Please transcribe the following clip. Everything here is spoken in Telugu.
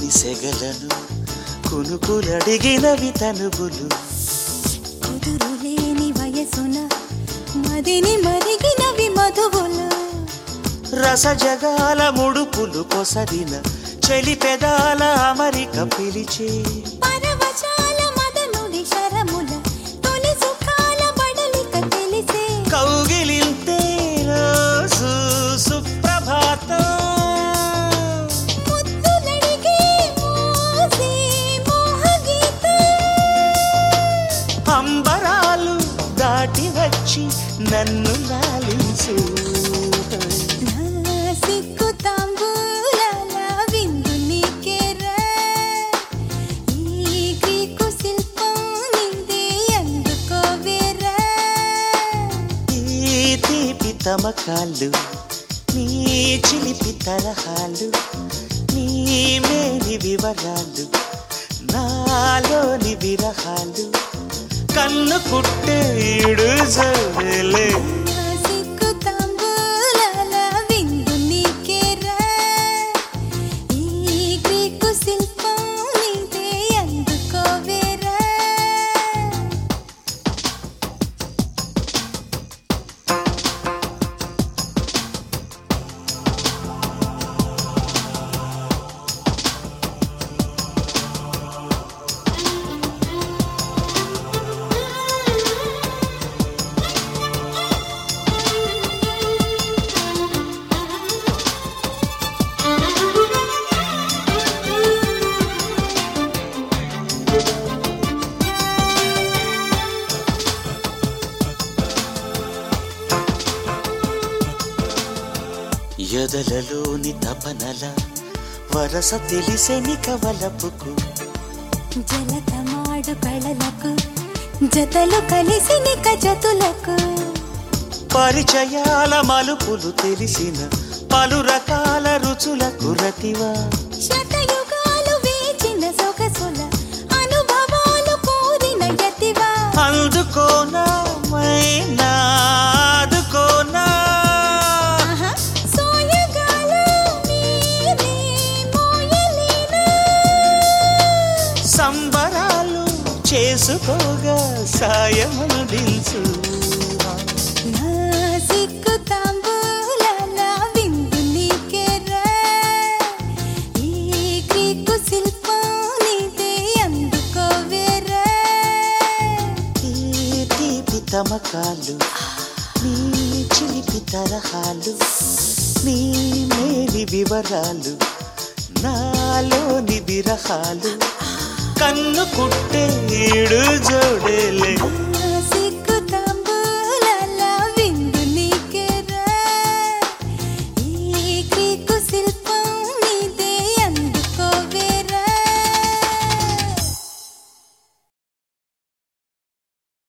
లేని సెగలను కునుకులడిగినవి తనుబులు కుదురు లేని వయసున మదిని మరిగినవి మధువులు రసజగాల ముడుపులు కొసరిన చెలి పెదాల అమరిక పిలిచే పరవశాల మదనుడి శరముల తొలి సుఖాల బడలిక తెలిసే కౌగిలింతే రోజు సుప్రభాతం ముద్దులడిగే మోసే మోహగీతం అంబరాలు దాటి వచ్చి నన్ను లాలించు నా సిగ్గు తాంబూలాల విందు నీకేరా ఈ గ్రీకు శిల్పం నిందే అందుకోవేరా ఈ తీపి తమకాలు నీ చిలిపి తరహాలు నీ మేలి వివరాలు నాలోని విరహాలు కన్ను కుట్టేడు జోలే నా సిగ్గు తాంబూలాల విందు నీకేరా ఈ గ్రీకు శిల్పం నిందే అందుకోవేరా ఎదలలోని తపనల వరస తెలిసెని కవలపుకు జలతమాడు కళలకు జతలు కలిసి నిక జతులకు పరిచయాల మలుపులు తెలిసిన పలు రకాల రుచులకు రతివా శతయుగాలు వేచిన సొగసుల అనుభవాలు కోరిన యతివా అందుకోనా మైనా ఆదుకోనా ఆహా, సోయగాలు మీరే మోయలేనా సంబరాలు చేసుకోగా సాయమనుడించు నా సిగ్గు తాంబూలాల విందు నీకేరా ఈ గ్రీకు శిల్పం నీదే అందుకోవేరా ఈ తీపి తమకాలు నీ చిలిపి తరహాలు నీ మేలి వివరాలు నాలోని విరహాలు కన్ను కుట్టేడు జోడేలే